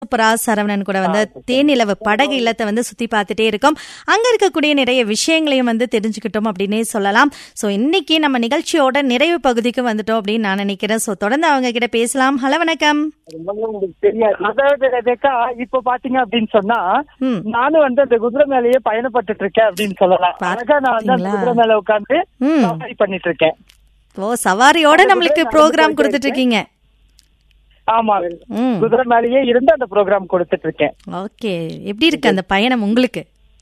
சூப்பரா சரவணன் கூட வந்து தேனிலவு படகு இல்லத்தை வந்து சுத்தி பார்த்துட்டே இருக்கோம் அங்க இருக்கக்கூடிய நிறைய விஷயங்களையும் வந்து தெரிஞ்சுக்கிட்டோம் அப்படின்னே சொல்லலாம் சோ இன்னைக்கு நம்ம நிகழ்ச்சியோட நிறைவு பகுதிக்கு வந்துட்டோம் அப்படின்னு நான் நினைக்கிறேன் சோ தொடர்ந்து அவங்க கிட்ட பேசலாம் ஹலோ வணக்கம் உங்களுக்கு தெரியாது அதாவது ரேகா இப்ப பாத்தீங்க அப்படின்னு சொன்னா ம். நானும் வந்து அந்த குதிரை மேலேயே பயணப்பட்டுட்டு இருக்கேன் அப்படின்னு சொல்லலாம் அழகா நான் வந்து அந்த பாத்தீங்களா? குதிரை மேல உட்காந்து ம். சவாரி பண்ணிட்டு இருக்கேன் ஓ சவாரியோட நம்மளுக்கு ப்ரோக்ராம் கொடுத்துட்டு இருக்கீங்க ஆமா ம் குதிரை மேலேயே இருந்து அந்த ப்ரோக்ராம் கொடுத்துட்டு இருக்கேன் ஓகே எப்படி இருக்கு அந்த பயணம் உங்களுக்கு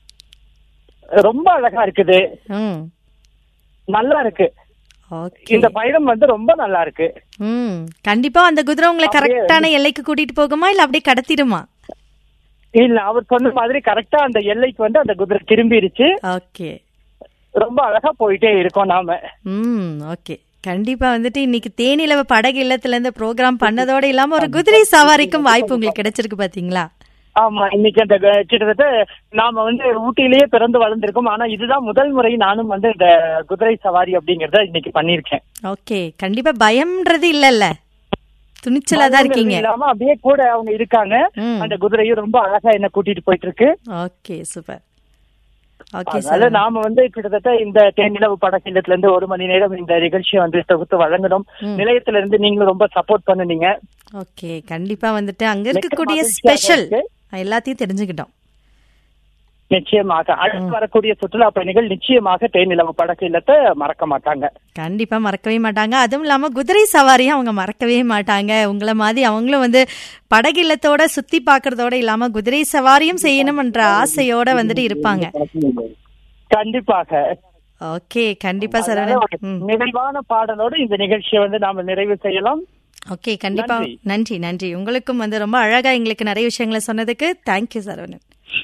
ரொம்ப அழகா இருக்குது ம் நல்லா இருக்கு ஓகே இந்த பயணம் வந்து ரொம்ப நல்லா இருக்கு ம் கண்டிப்பா அந்த குதிரை உங்களை கரெக்டான எல்லைக்கு கூட்டிட்டு போகுமா இல்ல அப்படியே கடத்திடுமா இல்ல அவர் சொன்ன மாதிரி கரெக்டா அந்த எல்லைக்கு வந்து அந்த குதிரை திரும்பிருச்சு ஓகே ரொம்ப அழகா போயிட்டே இருக்கோம் நாம ம் ஓகே கண்டிப்பா வந்துட்டு இன்னைக்கு தேனிலவ படகு இல்லத்துல இருந்து ப்ரோக்ராம் பண்ணதோட இல்லாம ஒரு குதிரை சவாரிக்கும் வாய்ப்பு உங்களுக்கு கிடைச்சிருக்கு பாத்தீங்களா ஆமா இன்னைக்கு அந்த க- கிட்டத்தட்ட நாம வந்து ஊட்டியிலேயே பிறந்து வளர்ந்திருக்கோம் ஆனா இதுதான் முதல் முறை நானும் வந்து இந்த குதிரை சவாரி அப்படிங்கறத இன்னைக்கு பண்ணிருக்கேன் ஓகே கண்டிப்பா பயம்ன்றது இல்லல்ல துணிச்சலா தான் இருக்கீங்க இல்லாம அப்படியே கூட அவங்க இருக்காங்க ம். அந்த குதிரையும் ரொம்ப அழகா என்ன கூட்டிட்டு போயிட்டு இருக்கு ஓகே சூப்பர் ஓகே அதனால சார் நாம வந்து கிட்டத்தட்ட இந்த தேனிலவு படக்கிலத்துல இருந்து ஒரு மணி நேரம் இந்த நிகழ்ச்சியை வந்து தொகுத்து வழங்கணும் நிலையத்துல இருந்து நீங்களும் ரொம்ப சப்போர்ட் பண்ணுனீங்க ஓகே கண்டிப்பா வந்துட்டு அங்க இருக்கக்கூடிய மகிழ்ச்சியாக ஸ்பெஷல் இருக்கு. எல்லாத்தையும் தெரிஞ்சுக்கிட்டோம் நிச்சயமாக அடுத்து வரக்கூடிய சுற்றுலா பயணிகள் நிச்சயமாக தேனிலவு படக்கு இல்லத்தை மறக்க மாட்டாங்க கண்டிப்பா மறக்கவே மாட்டாங்க அதுவும் இல்லாம குதிரை சவாரியும் அவங்க மறக்கவே மாட்டாங்க உங்கள மாதிரி அவங்களும் வந்து படகு இல்லத்தோட சுத்தி பாக்குறதோட இல்லாம குதிரை சவாரியும் செய்யணும்ன்ற ஆசையோட வந்துட்டு இருப்பாங்க கண்டிப்பாக ஓகே கண்டிப்பா அதனால சரவணன் ஒரு ம். நிறைவான பாடலோடு இந்த நிகழ்ச்சியை வந்து நாம நிறைவு செய்யலாம் ஓகே கண்டிப்பா நன்றி. நன்றி நன்றி உங்களுக்கும் வந்து ரொம்ப அழகா எங்களுக்கு நிறைய விஷயங்களை சொன்னதுக்கு தேங்க்யூ சரவணன்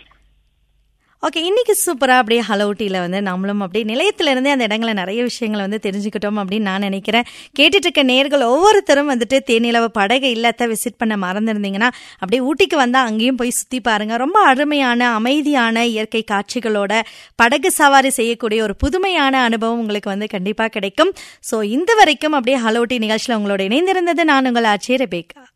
ஓகே இன்னைக்கு சூப்பரா அப்படியே ஹலோட்டியில வந்து நம்மளும் அப்படியே நிலையத்துல இருந்தே அந்த இடங்களை நிறைய விஷயங்களை வந்து தெரிஞ்சுக்கிட்டோம் அப்படின்னு நான் நினைக்கிறேன் கேட்டுட்டு இருக்க நேர்கள் ஒவ்வொருத்தரும் வந்துட்டு தேனிலவ படகு இல்லத்தை விசிட் பண்ண மறந்துருந்தீங்கன்னா அப்படியே ஊட்டிக்கு வந்தா அங்கேயும் போய் சுத்தி பாருங்க ரொம்ப அருமையான அமைதியான இயற்கை காட்சிகளோட படகு சவாரி செய்யக்கூடிய ஒரு புதுமையான அனுபவம் உங்களுக்கு வந்து கண்டிப்பா கிடைக்கும் சோ இந்த வரைக்கும் அப்படியே ஹலோட்டி நிகழ்ச்சியில உங்களோட இணைந்திருந்தது நான் உங்கள் ஆட்சி ரெபேக்கா